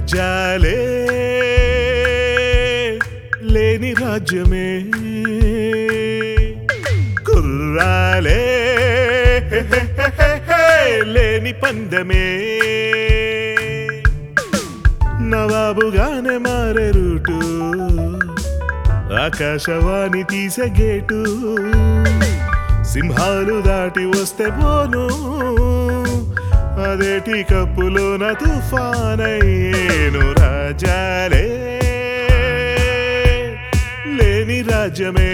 రాజాలే లేని రాజ్యమే కుర్రాలే లేని పందమే నవాబుగానే మారే రూటు ఆకాశవాణి తీసే గేటు సింహాలు దాటి వస్తే పోను అదేటి కప్పులోన తుఫానయ్యేను రాజాలే లేని రాజ్యమే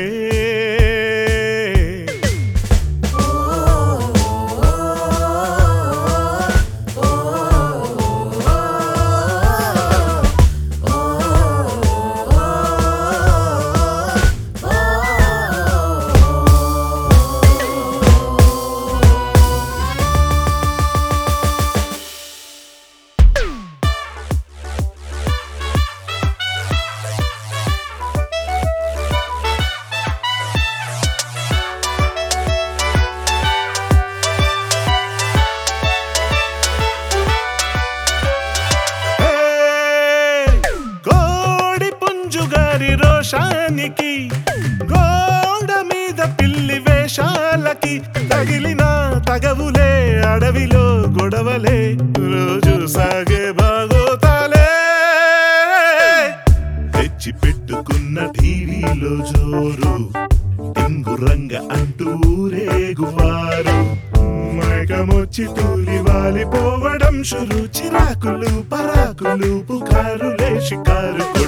హే! కోడి పుంజు గారి రోషానికి గోడ మీద పిల్లి వేషాలకి తగిలిన తగవులే అడవిలో గొడవలే రోజు సాగే బాగోతాలే తెచ్చి పెట్టుకున్న టీవీలో జోరు రంగ అంటూ రేగువారు మైకమొచ్చి తూలి వాలిపోవడం షురు చిరాకులు పరాకులు పుకారులే షికారు